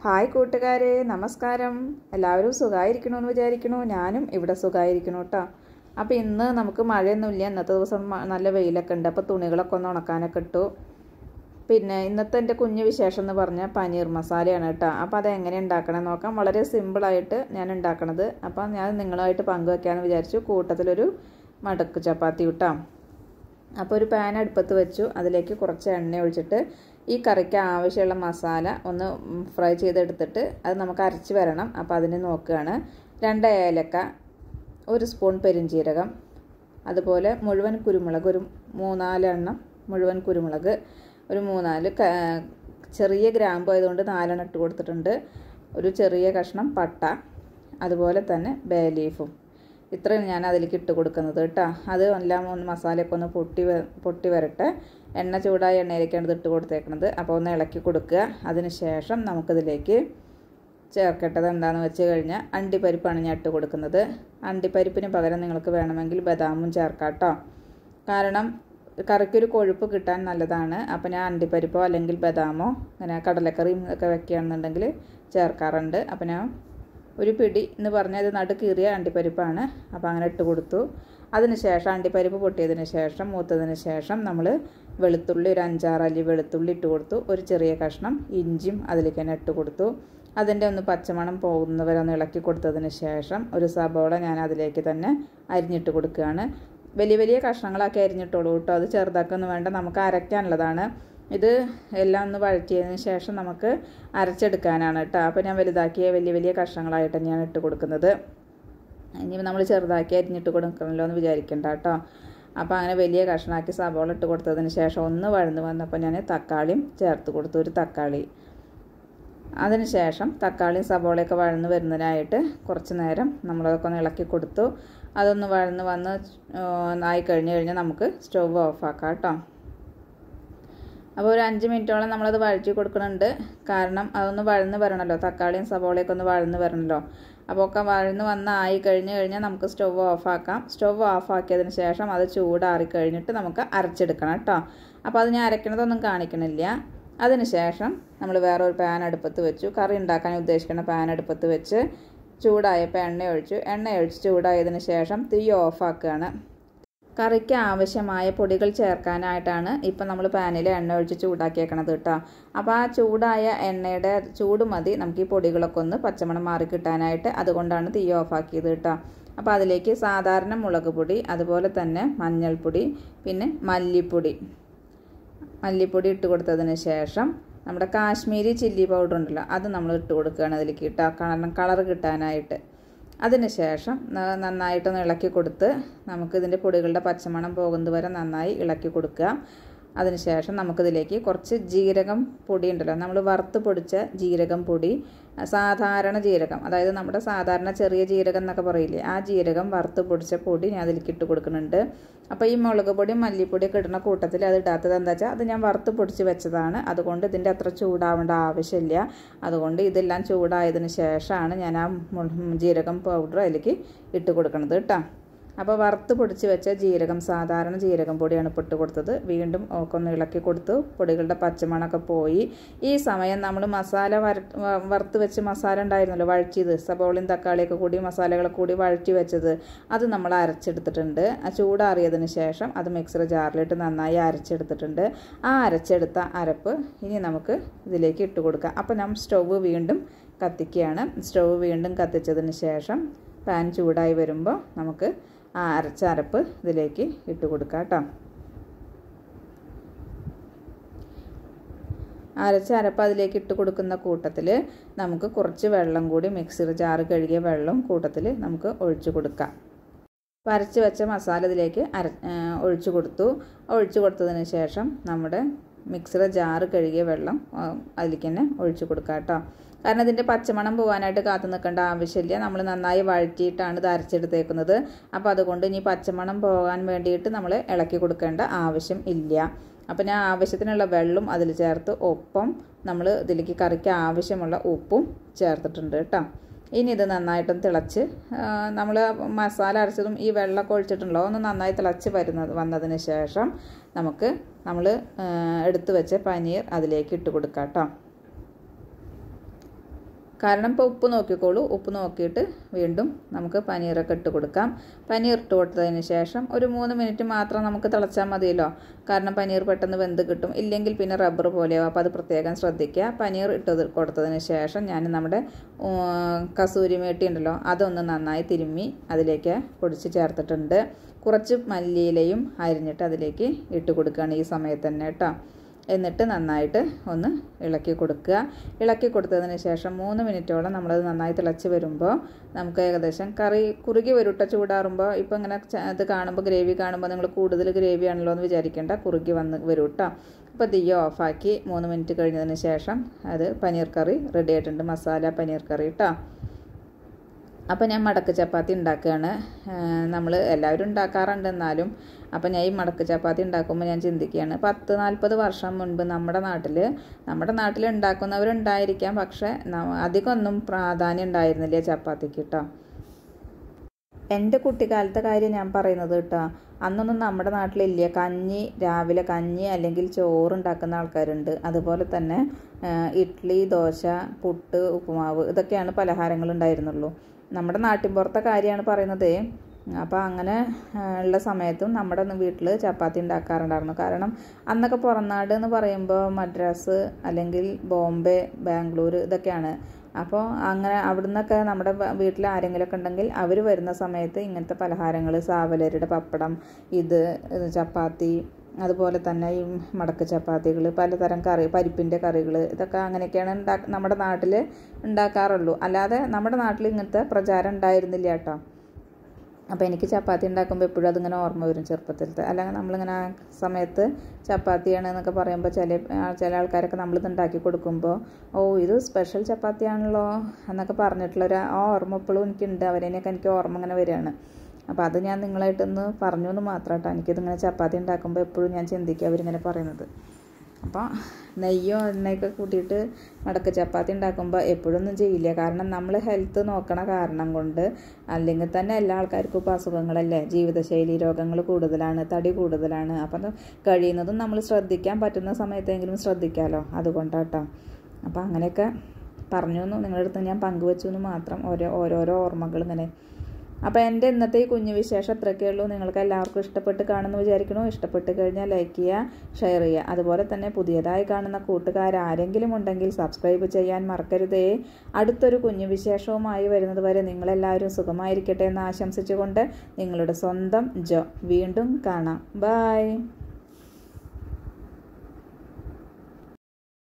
hi കൂട്ടുകാരെ നമസ്കാരം എല്ലാവരും സുഖമായിരിക്കണമെന്ന് വിചാരിക്കണു ഞാനും ഇവിടെ സുഖമായിരിക്കണു കേട്ടോ അപ്പോൾ ഇന്ന് നമുക്ക് മഴയൊന്നുമില്ല ഇന്നത്തെ ദിവസം മ- നല്ല വെയിലൊക്കെ ഉണ്ട് അപ്പോൾ തുണികളൊക്കെ ഒന്ന് ഉണക്കാനൊക്കെ ഇട്ടു പിന്നെ ഇന്നത്തെ എൻ്റെ കുഞ്ഞു വിശേഷം എന്ന് പറഞ്ഞാൽ പനീർ മസാലയാണ് കേട്ടോ അപ്പോൾ അത് എങ്ങനെ ഉണ്ടാക്കണം നോക്കാം വളരെ സിമ്പിളായിട്ട് ഞാൻ ഉണ്ടാക്കണത് അപ്പോൾ ഞാൻ നിങ്ങളുമായിട്ട് പങ്കുവെക്കാമെന്ന് വിചാരിച്ചു കൂട്ടത്തിലൊരു മടക്ക് ചപ്പാത്തി കിട്ടാം അപ്പോൾ ഒരു പാൻ അടുപ്പത്ത് വെച്ചു അതിലേക്ക് കുറച്ച് എണ്ണ ഒഴിച്ചിട്ട് ഈ കറിക്ക് ആവശ്യമുള്ള മസാല ഒന്ന് ഫ്രൈ ചെയ്തെടുത്തിട്ട് അത് നമുക്ക് അരച്ച് വരണം അപ്പോൾ അതിന് നോക്കുകയാണ് രണ്ട് ഏലക്ക ഒരു സ്പൂൺ പെരിഞ്ജീരകം അതുപോലെ മുഴുവൻ കുരുമുളക് ഒരു മൂന്നാലെണ്ണം മുഴുവൻ കുരുമുളക് ഒരു മൂന്നാല് ക- ചെറിയ ഗ്രാമ്പ് ആയതുകൊണ്ട് നാലെണ്ണം ഇട്ട് കൊടുത്തിട്ടുണ്ട് ഒരു ചെറിയ കഷ്ണം പട്ട അതുപോലെ തന്നെ ബേ ലീഫും ഇത്രയും ഞാൻ അതിലേക്ക് ഇട്ട് കൊടുക്കുന്നത് കേട്ടോ അത് എല്ലാം ഒന്ന് മസാലയൊക്കെ ഒന്ന് പൊട്ടി വ- പൊട്ടി വരട്ടെ എണ്ണ ചൂടായ എണ്ണയിലേക്കാണ് ഇത് ഇട്ട് കൊടുത്തേക്കുന്നത് അപ്പോൾ ഒന്ന് ഇളക്കി കൊടുക്കുക അതിന് ശേഷം നമുക്കിതിലേക്ക് ചേർക്കേണ്ടത് എന്താണെന്ന് വെച്ച് കഴിഞ്ഞാൽ അണ്ടിപ്പരിപ്പാണ് ഞാൻ ഇട്ട് കൊടുക്കുന്നത് അണ്ടിപ്പരിപ്പിന് പകരം നിങ്ങൾക്ക് വേണമെങ്കിൽ ബദാമും ചേർക്കാം കേട്ടോ കാരണം കറിക്കൊരു കൊഴുപ്പ് കിട്ടാൻ നല്ലതാണ് അപ്പോൾ ഞാൻ അണ്ടിപ്പരിപ്പോ അല്ലെങ്കിൽ ബദാമോ അങ്ങനെ കടലക്കറിയും ഒക്കെ വെക്കുകയാണെന്നുണ്ടെങ്കിൽ ചേർക്കാറുണ്ട് അപ്പോൾ ഞാൻ ഒരു പിടി എന്ന് പറഞ്ഞാൽ ഇത് നടു കീറിയ അണ്ടിപ്പരിപ്പാണ് അപ്പോൾ അങ്ങനെ ഇട്ട് കൊടുത്തു അതിന് ശേഷം അണ്ടിപ്പരിപ്പ് പൊട്ടിയതിന് ശേഷം മൂത്തതിന് ശേഷം നമ്മൾ വെളുത്തുള്ളി ഒരു അഞ്ചാറ് അല്ലി വെളുത്തുള്ളി ഇട്ട് കൊടുത്തു ഒരു ചെറിയ കഷ്ണം ഇഞ്ചിയും അതിലേക്ക് തന്നെ ഇട്ട് കൊടുത്തു അതിൻ്റെ ഒന്ന് പച്ചമണം പോകുന്നവരെ ഒന്ന് ഇളക്കി കൊടുത്തതിന് ശേഷം ഒരു സബോള ഞാൻ അതിലേക്ക് തന്നെ അരിഞ്ഞിട്ട് കൊടുക്കുകയാണ് വലിയ വലിയ കഷ്ണങ്ങളാക്കി അരിഞ്ഞിട്ടോളൂ കേട്ടോ അത് ചെറുതാക്കൊന്നും വേണ്ട നമുക്ക് അരയ്ക്കാനുള്ളതാണ് ഇത് എല്ലാം ഒന്ന് വഴറ്റിയതിന് ശേഷം നമുക്ക് അരച്ചെടുക്കാനാണ് കേട്ടോ അപ്പോൾ ഞാൻ വലുതാക്കിയ വലിയ വലിയ കഷ്ണങ്ങളായിട്ട് ഞാൻ ഇട്ട് കൊടുക്കുന്നത് ഇനി നമ്മൾ ചെറുതാക്കി അരിഞ്ഞിട്ട് കൊടുക്കണമല്ലോ എന്ന് വിചാരിക്കണ്ട കേട്ടോ അപ്പോൾ അങ്ങനെ വലിയ കഷ്ണമാക്കി സബോള ഇട്ട് കൊടുത്തതിന് ശേഷം ഒന്ന് വഴന്ന് വന്നപ്പോൾ ഞാൻ തക്കാളിയും ചേർത്ത് കൊടുത്തു ഒരു തക്കാളി അതിനുശേഷം തക്കാളിയും സബോളയൊക്കെ വഴന്ന് വരുന്നതിനായിട്ട് കുറച്ച് നേരം നമ്മളതൊക്കെ ഒന്ന് ഇളക്കി കൊടുത്തു അതൊന്ന് വഴന്ന് വന്ന് ആയി കഴിഞ്ഞ് കഴിഞ്ഞാൽ നമുക്ക് സ്റ്റവ് ഓഫാക്കാം കേട്ടോ അപ്പോൾ ഒരു അഞ്ച് മിനിറ്റോളം നമ്മളത് വഴറ്റി കൊടുക്കുന്നുണ്ട് കാരണം അതൊന്ന് വഴന്ന് വരണമല്ലോ തക്കാളിയും സബോളയൊക്കെ ഒന്ന് വഴന്ന് വരണമല്ലോ അപ്പോൾ ഒക്കെ വഴന്ന് വന്ന് ആയി കഴിഞ്ഞ് കഴിഞ്ഞാൽ നമുക്ക് സ്റ്റവ് ഓഫാക്കാം സ്റ്റവ് ഓഫാക്കിയതിന് ശേഷം അത് ചൂടാറി കഴിഞ്ഞിട്ട് നമുക്ക് അരച്ചെടുക്കണം കേട്ടോ അപ്പോൾ അത് ഞാൻ അരക്കണതൊന്നും കാണിക്കണില്ല അതിനുശേഷം നമ്മൾ വേറെ ഒരു പാൻ അടുപ്പത്ത് വെച്ചു കറി ഉണ്ടാക്കാൻ ഉദ്ദേശിക്കുന്ന പാൻ അടുപ്പത്ത് വെച്ച് ചൂടായപ്പോൾ എണ്ണ ഒഴിച്ചു എണ്ണ ഒഴിച്ച് ചൂടായതിന് ശേഷം തീ ഓഫാക്കുകയാണ് കറിക്ക് ആവശ്യമായ പൊടികൾ ചേർക്കാനായിട്ടാണ് ഇപ്പം നമ്മൾ പാനിൽ എണ്ണ ഒഴിച്ച് ചൂടാക്കിയേക്കണത് കേട്ടോ അപ്പോൾ ആ ചൂടായ എണ്ണയുടെ ചൂട് മതി നമുക്ക് ഈ പൊടികളൊക്കെ ഒന്ന് പച്ചമണം മാറി കിട്ടാനായിട്ട് അതുകൊണ്ടാണ് തീ ഓഫാക്കിയത് കേട്ടോ അപ്പോൾ അതിലേക്ക് സാധാരണ മുളക് പൊടി അതുപോലെ തന്നെ മഞ്ഞൾപ്പൊടി പിന്നെ മല്ലിപ്പൊടി മല്ലിപ്പൊടി ഇട്ട് കൊടുത്തതിന് ശേഷം നമ്മുടെ കാശ്മീരി ചില്ലി പൗഡർ ഉണ്ടല്ലോ അത് നമ്മൾ ഇട്ട് കൊടുക്കുകയാണ് അതിലേക്ക് ഇട്ടാൽ കാരണം കളർ കിട്ടാനായിട്ട് അതിന് ശേഷം ന- നന്നായിട്ടൊന്ന് ഇളക്കി കൊടുത്ത് നമുക്ക് ഇതിൻ്റെ പൊടികളുടെ പച്ചമണം പോകുന്നത് വരെ നന്നായി ഇളക്കി കൊടുക്കുക അതിനുശേഷം നമുക്കിതിലേക്ക് കുറച്ച് ജീരകം പൊടി ഉണ്ടല്ലോ നമ്മൾ വറുത്ത് പൊടിച്ച ജീരകം പൊടി സാധാരണ ജീരകം അതായത് നമ്മുടെ സാധാരണ ചെറിയ ജീരകം എന്നൊക്കെ പറയില്ലേ ആ ജീരകം വറുത്ത് പൊടിച്ച പൊടി ഞാൻ അതിലേക്ക് ഇട്ട് കൊടുക്കുന്നുണ്ട് അപ്പോൾ ഈ മുളക് പൊടിയും മല്ലിപ്പൊടിയൊക്കെ ഇടുന്ന കൂട്ടത്തിൽ അത് ഇടാത്തത് എന്താ വെച്ചാൽ അത് ഞാൻ വറുത്ത് പൊടിച്ച് വെച്ചതാണ് അതുകൊണ്ട് ഇതിൻ്റെ അത്ര ചൂടാവേണ്ട ആവശ്യമില്ല അതുകൊണ്ട് ഇതെല്ലാം ചൂടായതിന് ശേഷമാണ് ഞാൻ ആ മു- ജീരകം പൗഡർ അതിലേക്ക് ഇട്ട് കൊടുക്കുന്നത് കേട്ടോ അപ്പോൾ വറുത്ത് പൊടിച്ച് വെച്ച ജീരകം സാധാരണ ജീരകം പൊടിയാണ് ഇപ്പോൾ ഇട്ട് കൊടുത്തത് വീണ്ടും ഒക്കെ ഒന്ന് ഇളക്കി കൊടുത്തു പൊടികളുടെ പച്ചമണമൊക്കെ പോയി ഈ സമയം നമ്മൾ മസാല വര വ- വറുത്ത് വെച്ച് മസാല ഉണ്ടായിരുന്നല്ലോ വഴറ്റിയത് സബോളയും തക്കാളിയൊക്കെ കൂടി മസാലകളൊക്കെ കൂടി വഴറ്റി വെച്ചത് അത് നമ്മൾ അരച്ചെടുത്തിട്ടുണ്ട് ആ ചൂടാറിയതിന് ശേഷം അത് മിക്സർ ജാറിലിട്ട് നന്നായി അരച്ചെടുത്തിട്ടുണ്ട് ആ അരച്ചെടുത്ത അരപ്പ് ഇനി നമുക്ക് ഇതിലേക്ക് ഇട്ട് കൊടുക്കാം അപ്പോൾ നാം സ്റ്റൗവ് വീണ്ടും കത്തിക്കുകയാണ് സ്റ്റൗവ് വീണ്ടും കത്തിച്ചതിന് ശേഷം പാൻ ചൂടായി വരുമ്പോൾ നമുക്ക് ആ അരച്ച അരപ്പ് ഇതിലേക്ക് ഇട്ട് കൊടുക്കാം കേട്ടോ അരച്ച അരപ്പ് അതിലേക്ക് ഇട്ട് കൊടുക്കുന്ന കൂട്ടത്തിൽ നമുക്ക് കുറച്ച് വെള്ളം കൂടി മിക്സിർ ജാറ് കഴുകിയ വെള്ളം കൂട്ടത്തിൽ നമുക്ക് ഒഴിച്ചു കൊടുക്കാം അപ്പോൾ അരച്ച് വെച്ച മസാല ഇതിലേക്ക് അര ഒഴിച്ചു കൊടുത്തു ഒഴിച്ചു കൊടുത്തതിന് ശേഷം നമ്മുടെ മിക്സിയുടെ ജാറ് കഴുകിയ വെള്ളം ആ, അതിലേക്ക് തന്നെ ഒഴിച്ചു കൊടുക്കാം കേട്ടോ കാരണം ഇതിൻ്റെ പച്ചമണം പോകാനായിട്ട് കാത്തു നിൽക്കേണ്ട ആവശ്യമില്ല നമ്മൾ നന്നായി വഴറ്റിയിട്ടാണ് ഇത് അരച്ചെടുത്തേക്കുന്നത് അപ്പോൾ അതുകൊണ്ട് ഇനി പച്ചമണം പോകാൻ വേണ്ടിയിട്ട് നമ്മൾ ഇളക്കി കൊടുക്കേണ്ട ആവശ്യം ഇല്ല അപ്പോൾ ഞാൻ ആവശ്യത്തിനുള്ള വെള്ളം അതിൽ ചേർത്ത് ഒപ്പം നമ്മൾ ഇതിലേക്ക് കറിക്ക് ആവശ്യമുള്ള ഉപ്പും ചേർത്തിട്ടുണ്ട് കേട്ടോ ഇനി ഇത് നന്നായിട്ടൊന്ന് തിളച്ച് നമ്മൾ മസാല അരച്ചതും ഈ വെള്ളമൊക്കെ ഒഴിച്ചിട്ടുണ്ടല്ലോ ഒന്ന് നന്നായി തിളച്ച് വരുന്നത് വന്നതിന് ശേഷം നമുക്ക് നമ്മൾ എടുത്തു വെച്ച പനീർ അതിലേക്ക് ഇട്ട് കൊടുക്കാം കേട്ടോ കാരണം ഇപ്പോൾ ഉപ്പ് നോക്കിക്കോളൂ ഉപ്പ് നോക്കിയിട്ട് വീണ്ടും നമുക്ക് പനീറൊക്കെ ഇട്ട് കൊടുക്കാം പനീർ ഇട്ട് കൊടുത്തതിന് ശേഷം ഒരു മൂന്ന് മിനിറ്റ് മാത്രം നമുക്ക് തിളച്ചാൽ മതിയല്ലോ കാരണം പനീർ പെട്ടെന്ന് വെന്ത് കിട്ടും ഇല്ലെങ്കിൽ പിന്നെ റബ്ബർ പോലെയാവും അപ്പോൾ അത് പ്രത്യേകം ശ്രദ്ധിക്കുക പനീർ ഇട്ടത് കൊടുത്തതിന് ശേഷം ഞാൻ നമ്മുടെ കസൂരി മേട്ടി ഉണ്ടല്ലോ അതൊന്ന് നന്നായി തിരുമ്മി അതിലേക്ക് പൊടിച്ച് ചേർത്തിട്ടുണ്ട് കുറച്ച് മല്ലിയിലയും അരിഞ്ഞിട്ട് അതിലേക്ക് ഇട്ട് കൊടുക്കുകയാണ് ഈ സമയത്ത് തന്നെ കേട്ടോ എന്നിട്ട് നന്നായിട്ട് ഒന്ന് ഇളക്കി കൊടുക്കുക ഇളക്കി കൊടുത്തതിന് ശേഷം മൂന്ന് മിനിറ്റോളം നമ്മളത് നന്നായി തിളച്ച് വരുമ്പോൾ നമുക്ക് ഏകദേശം കറി കുറുകി വരുട്ട ചൂടാറുമ്പോൾ ഇപ്പോൾ ഇങ്ങനെ ഇത് കാണുമ്പോൾ ഗ്രേവി കാണുമ്പോൾ നിങ്ങൾ കൂടുതൽ ഗ്രേവി ആണല്ലോ എന്ന് വിചാരിക്കേണ്ട കുറുകി വന്ന് വരും കേട്ടോ അപ്പോൾ തീ ഓഫാക്കി മൂന്ന് മിനിറ്റ് കഴിഞ്ഞതിന് ശേഷം അത് പനീർ കറി റെഡി ആയിട്ടുണ്ട് മസാല പനീർ കറി കേട്ടോ അപ്പോൾ ഞാൻ മടക്ക് ചപ്പാത്തി ഉണ്ടാക്കുകയാണ് നമ്മൾ എല്ലാവരും ഉണ്ടാക്കാറുണ്ട് എന്നാലും അപ്പോൾ ഞാൻ ഈ മടക്ക് ചപ്പാത്തി ഉണ്ടാക്കുമ്പോൾ ഞാൻ ചിന്തിക്കുകയാണ് പത്ത് നാൽപ്പത് വർഷം മുൻപ് നമ്മുടെ നാട്ടിൽ നമ്മുടെ നാട്ടിൽ ഉണ്ടാക്കുന്നവരുണ്ടായിരിക്കാം പക്ഷേ അധികമൊന്നും പ്രാധാന്യം ഉണ്ടായിരുന്നില്ല ചപ്പാത്തിക്ക് കേട്ടോ എൻ്റെ കുട്ടിക്കാലത്തെ കാര്യം ഞാൻ പറയുന്നത് കേട്ടോ അന്നൊന്നും നമ്മുടെ നാട്ടിലില്ല കഞ്ഞി രാവിലെ കഞ്ഞി അല്ലെങ്കിൽ ചോറ് ഉണ്ടാക്കുന്ന ആൾക്കാരുണ്ട് അതുപോലെ തന്നെ ഇഡ്ഡലി ദോശ പുട്ട് ഉപ്പുമാവ് ഇതൊക്കെയാണ് പലഹാരങ്ങൾ ഉണ്ടായിരുന്നുള്ളൂ നമ്മുടെ നാട്ടിൻപുറത്തെ കാര്യമാണ് പറയുന്നത് അപ്പോൾ അങ്ങനെ ഉള്ള സമയത്തും നമ്മുടെ വീട്ടിൽ ചപ്പാത്തി ഉണ്ടാക്കാറുണ്ടായിരുന്നു കാരണം അന്നൊക്കെ പുറംനാട് എന്ന് പറയുമ്പോൾ മദ്രാസ് അല്ലെങ്കിൽ ബോംബെ ബാംഗ്ലൂർ ഇതൊക്കെയാണ് അപ്പോൾ അങ്ങനെ അവിടെ നിന്നൊക്കെ നമ്മുടെ വീട്ടിൽ ആരെങ്കിലുമൊക്കെ ഉണ്ടെങ്കിൽ അവർ വരുന്ന സമയത്ത് ഇങ്ങനത്തെ പലഹാരങ്ങൾ സാവലരുടെ പപ്പടം ഇത് ചപ്പാത്തി അതുപോലെ തന്നെ ഈ മടക്ക് ചപ്പാത്തികൾ പലതരം കറി പരിപ്പിൻ്റെ കറികൾ ഇതൊക്കെ അങ്ങനെയൊക്കെയാണ് ഉണ്ടാ നമ്മുടെ നാട്ടിൽ ഉണ്ടാക്കാറുള്ളൂ അല്ലാതെ നമ്മുടെ നാട്ടിൽ ഇങ്ങനത്തെ പ്രചാരം ഉണ്ടായിരുന്നില്ല കേട്ടോ അപ്പോൾ എനിക്ക് ചപ്പാത്തി ഉണ്ടാക്കുമ്പോൾ എപ്പോഴും അതിങ്ങനെ ഓർമ്മ വരും ചെറുപ്പത്തിലത്തെ അല്ലെങ്കിൽ നമ്മളിങ്ങനെ ആ സമയത്ത് ചപ്പാത്തിയാണ് എന്നൊക്കെ പറയുമ്പോൾ ചില ചില ആൾക്കാരൊക്കെ നമ്മളിത് ഉണ്ടാക്കി കൊടുക്കുമ്പോൾ ഓ ഇത് സ്പെഷ്യൽ ചപ്പാത്തിയാണല്ലോ എന്നൊക്കെ പറഞ്ഞിട്ടുള്ളൊരു ആ ഓർമ്മ ഇപ്പോഴും എനിക്കുണ്ട് അവരേനെയൊക്കെ എനിക്ക് ഓർമ്മ ഇങ്ങനെ വരികയാണ് അപ്പോൾ അത് ഞാൻ നിങ്ങളായിട്ടൊന്ന് പറഞ്ഞു എന്ന് മാത്രം കേട്ടോ എനിക്കിതിങ്ങനെ ചപ്പാത്തി ഉണ്ടാക്കുമ്പോൾ എപ്പോഴും ഞാൻ ചിന്തിക്കുക അവരിങ്ങനെ പറയുന്നത് അപ്പോൾ നെയ്യോ എണ്ണയൊക്കെ കൂട്ടിയിട്ട് മടക്ക് ചപ്പാത്തി ഉണ്ടാക്കുമ്പോൾ എപ്പോഴൊന്നും ചെയ്യില്ല കാരണം നമ്മൾ ഹെൽത്ത് നോക്കണ കാരണം കൊണ്ട് അല്ലെങ്കിൽ തന്നെ എല്ലാ ആൾക്കാർക്കും ഇപ്പോൾ അസുഖങ്ങളല്ലേ ജീവിതശൈലി രോഗങ്ങൾ കൂടുതലാണ് തടി കൂടുതലാണ് അപ്പം കഴിയുന്നതും നമ്മൾ ശ്രദ്ധിക്കാൻ പറ്റുന്ന സമയത്തെങ്കിലും ശ്രദ്ധിക്കാമല്ലോ അതുകൊണ്ടാട്ടോ അപ്പോൾ അങ്ങനെയൊക്കെ പറഞ്ഞു എന്ന് നിങ്ങളുടെ അടുത്ത് ഞാൻ പങ്കുവെച്ചു എന്ന് മാത്രം ഓരോ ഓരോരോ ഓർമ്മകൾ ഇങ്ങനെ അപ്പോൾ എൻ്റെ ഇന്നത്തെ ഈ കുഞ്ഞു വിശേഷം അത്രയൊക്കെ ഉള്ളൂ നിങ്ങൾക്ക് എല്ലാവർക്കും ഇഷ്ടപ്പെട്ട് കാണുമെന്ന് വിചാരിക്കണോ ഇഷ്ടപ്പെട്ട് കഴിഞ്ഞാൽ ലൈക്ക് ചെയ്യുക ഷെയർ ചെയ്യുക അതുപോലെ തന്നെ പുതിയതായി കാണുന്ന കൂട്ടുകാർ ആരെങ്കിലും ഉണ്ടെങ്കിൽ സബ്സ്ക്രൈബ് ചെയ്യാൻ മറക്കരുതേ അടുത്തൊരു കുഞ്ഞു വിശേഷവുമായി വരുന്നത് വരെ നിങ്ങളെല്ലാവരും സുഖമായിരിക്കട്ടെ എന്ന് ആശംസിച്ചുകൊണ്ട് നിങ്ങളുടെ സ്വന്തം ജോ വീണ്ടും കാണാം ബായ്